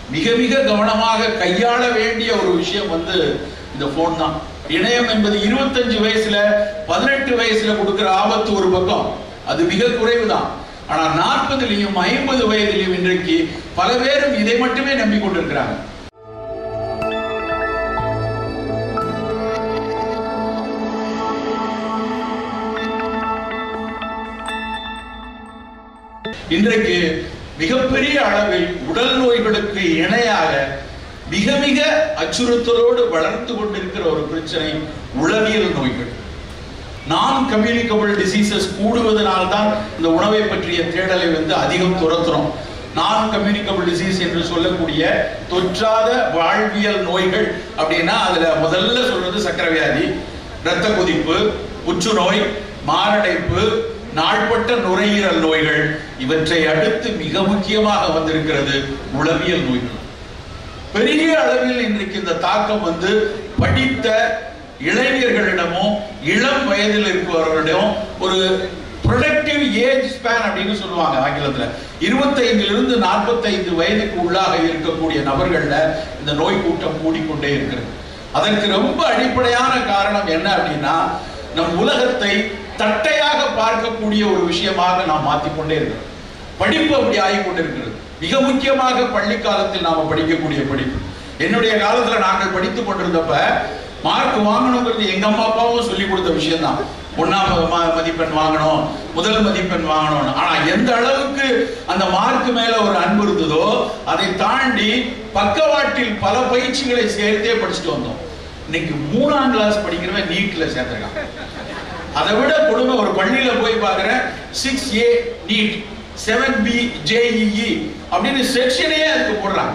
மிக மிக கவனமாக கையாள வேண்டிய ஒரு விஷயம் வந்து இந்த போன் தான் இணையம் என்பது இருபத்தஞ்சு வயசுல பதினெட்டு வயசுல கொடுக்கிற ஆபத்து ஒரு பக்கம் அது மிக குறைவு தான் ஆனா நாற்பதுலயும் ஐம்பது வயதிலையும் இன்றைக்கு பல பேரும் இதை மட்டுமே நம்பிக்கொண்டிருக்கிறாங்க இன்றைக்கு மிகப்பெரிய அளவில் உடல் நோய்களுக்கு இணையாக மிக மிக அச்சுறுத்தலோடு வளர்ந்து கொண்டிருக்கிற ஒரு பிரச்சனை உளவியல் நோய்கள் நான் கம்யூனிகபிள் டிசீசஸ் கூடுவதனால் தான் இந்த உணவை பற்றிய தேடலை வந்து அதிகம் துரத்துறோம் நான் கம்யூனிகபிள் டிசீஸ் என்று சொல்லக்கூடிய தொற்றாத வாழ்வியல் நோய்கள் அப்படின்னா அதுல முதல்ல சொல்றது சக்கரை வியாதி இரத்த கொதிப்பு புற்றுநோய் மாரடைப்பு நாள்பட்ட நுரையீரல் நோய்கள் இவற்றை அடுத்து மிக முக்கியமாக வந்திருக்கிறது உளவியல் நோய்கள் பெரிய அளவில் இன்றைக்கு இந்த தாக்கம் வந்து படித்த இளைஞர்களிடமும் இளம் வயதில் இருப்பவர்களிடம் ஒரு ப்ரொடக்டிவ் ஏஜ் ஸ்பேன் அப்படின்னு சொல்லுவாங்க ஆங்கிலத்துல இருபத்தைந்துல இருந்து நாற்பத்தைந்து வயதுக்கு உள்ளாக இருக்கக்கூடிய நபர்கள்ல இந்த நோய் கூட்டம் கூடிக்கொண்டே இருக்கிறது அதற்கு ரொம்ப அடிப்படையான காரணம் என்ன அப்படின்னா நம் உலகத்தை தட்டையாக பார்க்கக்கூடிய ஒரு விஷயமாக நாம் மாத்திக்கொண்டே இருக்கிறோம் படிப்பு அப்படி ஆகி கொண்டிருக்கிறது மிக முக்கியமாக பள்ளி காலத்தில் நாம படிக்கக்கூடிய படிப்பு என்னுடைய காலத்துல நாங்கள் படித்துக் கொண்டிருந்தப்ப மார்க் வாங்கணுங்கிறது எங்க அம்மா அப்பாவும் சொல்லி கொடுத்த விஷயம் தான் ஒன்னாம் ம- மதிப்பெண் வாங்கணும் முதல் மதிப்பெண் வாங்கணும் ஆனா எந்த அளவுக்கு அந்த மார்க் மேல ஒரு அன்பு இருந்ததோ அதை தாண்டி பக்கவாட்டில் பல பயிற்சிகளை சேர்த்தே படிச்சுட்டு வந்தோம் இன்னைக்கு மூணாம் கிளாஸ் படிக்கிறவன் நீட்ல சேர்ந்திருக்கான் அதை விட கொடுமை ஒரு பள்ளியில போய் பார்க்கிறேன் six A NEET seven B JEE அப்படின்னு செக்ஷனையே அதுக்கு போடுறாங்க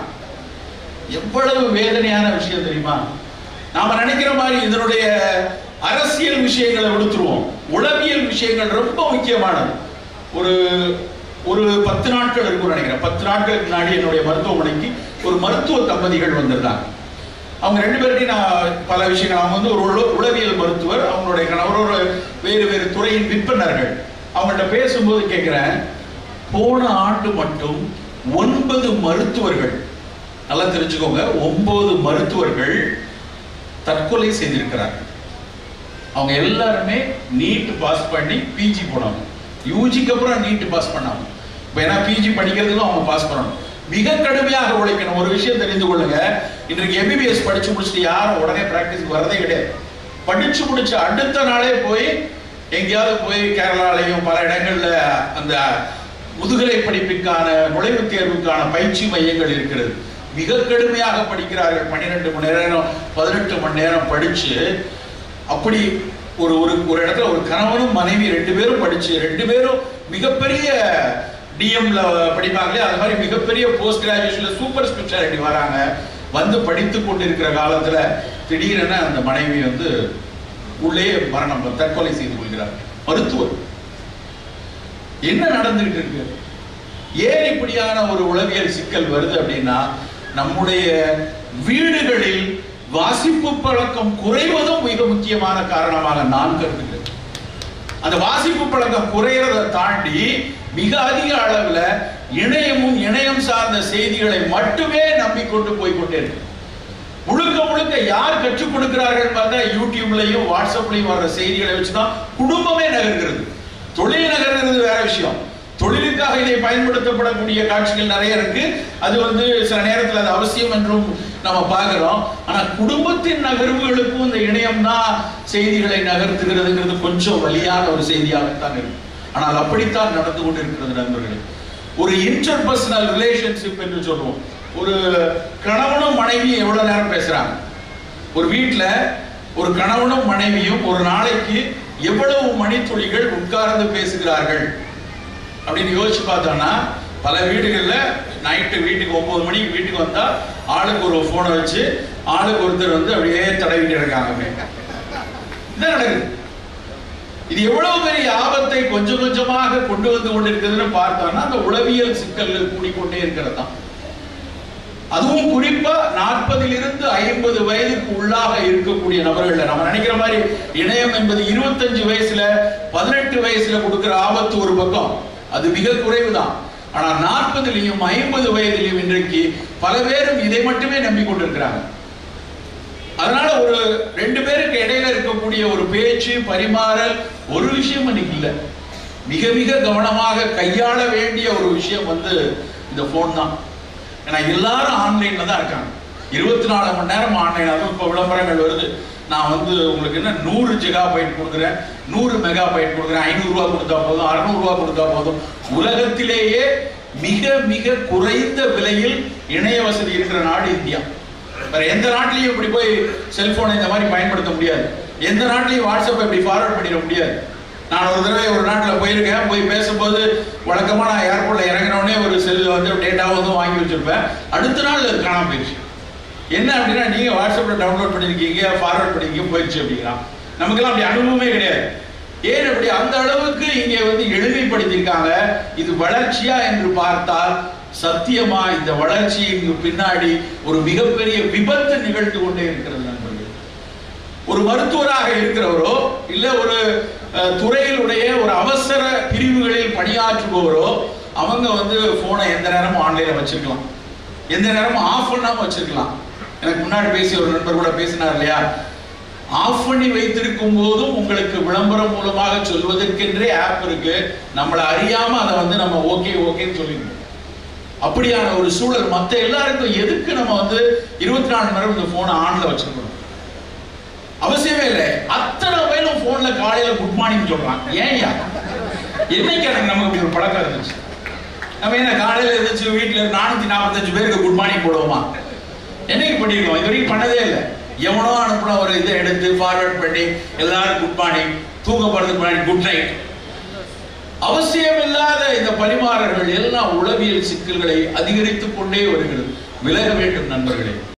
எவ்வளவு வேதனையான விஷயம் தெரியுமா நாம நினைக்கிற மாதிரி இதனுடைய அரசியல் விஷயங்களை விடுத்துருவோம் உளவியல் விஷயங்கள் ரொம்ப முக்கியமானது ஒரு ஒரு பத்து நாட்கள் இருக்கும் நினைக்கிறேன் பத்து நாட்களுக்கு முன்னாடி என்னுடைய மருத்துவமனைக்கு ஒரு மருத்துவ தம்பதிகள் வந்திருந்தாங்க அவங்க ரெண்டு பேர்ட்டையும் நான் பல விஷயங்கள் அவங்க வந்து ஒரு உள- உளவியல் மருத்துவர் அவங்களுடைய கணவர் ஒரு வேறு வேறு துறையின் விற்பனர்கள் அவங்கள்ட்ட பேசும்போது கேட்கிறேன் போன ஆண்டு மட்டும் ஒன்பது மருத்துவர்கள் நல்லா தெரிஞ்சுக்கோங்க ஒன்பது மருத்துவர்கள் தற்கொலை செய்திருக்கிறார்கள் அவங்க எல்லாருமே நீட் பாஸ் பண்ணி பிஜி போனவங்க யூஜிக்கு அப்புறம் நீட் பாஸ் பண்ணாங்க இப்போ ஏன்னா பிஜி படிக்கிறதுக்கும் அவங்க பாஸ் பண்ணணும் மிக கடுமையாக உழைக்கணும் ஒரு விஷயம் தெரிந்து கொள்ளுங்க இன்றைக்கு எம்பிபிஎஸ் படிச்சு முடிச்சுட்டு யாரும் உடனே பிராக்டிஸ்க்கு வரதே கிடையாது படிச்சு முடிச்ச அடுத்த நாளே போய் எங்கேயாவது போய் கேரளாலையும் பல இடங்கள்ல அந்த முதுகலை படிப்புக்கான நுழைவுத் தேர்வுக்கான பயிற்சி மையங்கள் இருக்கிறது மிக கடுமையாக படிக்கிறார்கள் பன்னிரெண்டு மணி நேரம் பதினெட்டு மணி நேரம் படிச்சு அப்படி ஒரு ஒரு ஒரு இடத்துல ஒரு கணவனும் மனைவி ரெண்டு பேரும் படிச்சு ரெண்டு பேரும் மிகப்பெரிய டிஎம்ல படிப்பாங்களே அது மாதிரி மிகப்பெரிய போஸ்ட் கிராஜுவேஷன்ல சூப்பர் ஸ்பெஷாலிட்டி வராங்க வந்து படித்து கொண்டிருக்கிற காலத்துல திடீரென அந்த மனைவி வந்து உள்ளே மரணம் தற்கொலை செய்து கொள்கிறார் மருத்துவர் என்ன நடந்துகிட்டு இருக்கு ஏன் இப்படியான ஒரு உளவியல் சிக்கல் வருது அப்படின்னா நம்முடைய வீடுகளில் வாசிப்பு பழக்கம் குறைவதும் மிக முக்கியமான காரணமாக நான் கருதுகிறேன் அந்த வாசிப்பு பழக்கம் குறையறதை தாண்டி மிக அதிக அளவுல இணையமும் இணையம் சார்ந்த செய்திகளை மட்டுமே நம்பிக்கொண்டு போய் கொண்டே இருக்கு முழுக்க முழுக்க யார் கற்றுக் கொடுக்கிறார்கள் பார்த்தா யூடியூப்லயும் வாட்ஸ்அப்லயும் வர்ற செய்திகளை வச்சுதான் குடும்பமே நகர்கிறது தொழில் நகர்கிறது வேற விஷயம் தொழிலுக்காக இதை பயன்படுத்தப்படக்கூடிய காட்சிகள் நிறைய இருக்கு அது வந்து சில நேரத்தில் அது அவசியம் என்றும் நம்ம பார்க்கிறோம் ஆனா குடும்பத்தின் நகர்வுகளுக்கும் இந்த இணையம் தான் செய்திகளை நகர்த்துகிறதுங்கிறது கொஞ்சம் வலியான ஒரு செய்தியாகத்தான் இருக்கு ஆனால் அப்படித்தான் நடந்து கொண்டிருக்கிறது நண்பர்களே ஒரு இன்டர்பர்சனல் ரிலேஷன்ஷிப் என்று சொல்லுவோம் ஒரு கணவனும் மனைவியும் எவ்வளவு நேரம் பேசுறாங்க ஒரு வீட்ல ஒரு கணவனும் மனைவியும் ஒரு நாளைக்கு எவ்வளவு மணித்துளிகள் உட்கார்ந்து பேசுகிறார்கள் அப்படின்னு யோசிச்சு பார்த்தோம்னா பல வீடுகள்ல நைட்டு வீட்டுக்கு ஒன்பது மணிக்கு வீட்டுக்கு வந்தா ஆளுக்கு ஒரு போனை வச்சு ஆளுக்கு ஒருத்தர் வந்து அப்படியே தடவிட்டு இருக்காங்க இதான் நடக்குது இது எவ்வளவு பெரிய ஆபத்தை கொஞ்சம் கொஞ்சமாக கொண்டு வந்து கொண்டிருக்குதுன்னு பார்த்தோம்னா அந்த உளவியல் சிக்கல்கள் கூடிக்கொண்டே இருக்கிறது தான் அதுவும் குறிப்பா நாற்பதிலிருந்து ஐம்பது வயதுக்கு உள்ளாக இருக்கக்கூடிய நபர்கள் நம்ம நினைக்கிற மாதிரி இணையம் என்பது இருபத்தஞ்சு வயசுல பதினெட்டு வயசுல கொடுக்கிற ஆபத்து ஒரு பக்கம் அது மிக குறைவுதான் ஆனா நாற்பதுலையும் ஐம்பது வயதிலையும் இன்றைக்கு பல பேரும் இதை மட்டுமே நம்பிக்கொண்டிருக்கிறாங்க அதனால ஒரு ரெண்டு பேருக்கு இடையில இருக்கக்கூடிய ஒரு பேச்சு பரிமாறல் ஒரு விஷயம் இன்னைக்கு இல்லை மிக மிக கவனமாக கையாள வேண்டிய ஒரு விஷயம் வந்து இந்த போன் தான் ஏன்னா எல்லாரும் ஆன்லைன்ல தான் இருக்காங்க இருபத்தி நாலு மணி நேரம் ஆன்லைன் அதுவும் இப்போ விளம்பரங்கள் வருது நான் வந்து உங்களுக்கு என்ன நூறு ஜிகா பைட் கொடுக்குறேன் நூறு மெகா பைட் கொடுக்குறேன் ஐநூறு ரூபா கொடுத்தா போதும் அறுநூறு ரூபா கொடுத்தா போதும் உலகத்திலேயே மிக மிக குறைந்த விலையில் இணைய வசதி இருக்கிற நாடு இந்தியா வேற எந்த நாட்டிலையும் இப்படி போய் செல்போனை இந்த மாதிரி பயன்படுத்த முடியாது எந்த நாட்டிலையும் வாட்ஸ்அப் இப்படி ஃபார்வர்ட் பண்ணிட முடியாது நான் ஒரு தடவை ஒரு நாட்டில் போயிருக்கேன் போய் பேசும்போது வழக்கமாக நான் ஏர்போர்ட்ல இறங்கினோடனே ஒரு செல் வந்து டேட்டா வந்து வாங்கி வச்சிருப்பேன் அடுத்த நாள் அது காணாம போயிடுச்சு என்ன அப்படின்னா நீங்க வாட்ஸ்அப்ல டவுன்லோட் பண்ணிருக்கீங்க ஃபார்வர்ட் பண்ணிருக்கீங்க போயிடுச்சு அப்படிங்கிறான் நமக்கெல்லாம் அப்படி அனுபவமே கிடையாது ஏன் அப்படி அந்த அளவுக்கு இங்கே வந்து எளிமைப்படுத்தியிருக்காங்க இது வளர்ச்சியா என்று பார்த்தால் சத்தியமா இந்த வளர்ச்சியின் பின்னாடி ஒரு மிகப்பெரிய விபத்து நிகழ்ந்து கொண்டே இருக்கிறது நண்பர்கள் ஒரு மருத்துவராக இருக்கிறவரோ இல்ல ஒரு அஹ், துறையிலுடைய ஒரு அவசர பிரிவுகளில் பணியாற்றுபவரோ அவங்க வந்து போனை எந்த நேரமும் ஆன்லைன்ல வச்சிருக்கலாம் எந்த நேரமும் ஆஃப் பண்ணாம வச்சிருக்கலாம் எனக்கு முன்னாடி பேசிய ஒரு நண்பர் கூட பேசினார் இல்லையா ஆஃப் பண்ணி வைத்திருக்கும் போதும் உங்களுக்கு விளம்பரம் மூலமாக சொல்வதற்கென்றே ஆப் இருக்கு நம்மளை அறியாம அதை வந்து நம்ம ஓகே ஓகேன்னு சொல்லிடுவோம் அப்படியான ஒரு சூழல் மத்த எல்லாருக்கும் எதுக்கு நம்ம வந்து இருபத்தி நாலு மணி நேரம் இந்த போனை ஆன்ல வச்சிருக்கணும் அவசியமே இல்லை அத்தனை பேரும் போன்ல காலையில குட் மார்னிங் சொல்றான் ஏன்யா என்னைக்கு எனக்கு நமக்கு இப்படி ஒரு பழக்கம் இருந்துச்சு நம்ம என்ன காலையில இருந்துச்சு வீட்டுல நானூத்தி நாற்பத்தஞ்சு பேருக்கு குட் மார்னிங் போடுவோமா என்னைக்கு பண்ணிருக்கோம் இது வரைக்கும் பண்ணதே இல்லை எவனோ அனுப்புன ஒரு இதை எடுத்து ஃபார்வர்ட் பண்ணி எல்லாரும் குட் மார்னிங் தூங்க போறதுக்கு முன்னாடி குட் நைட் அவசியமில்லாத இந்த பரிமாறல்கள் எல்லாம் உளவியல் சிக்கல்களை அதிகரித்துக் கொண்டே வருகிறது விலக வேண்டும் நண்பர்களே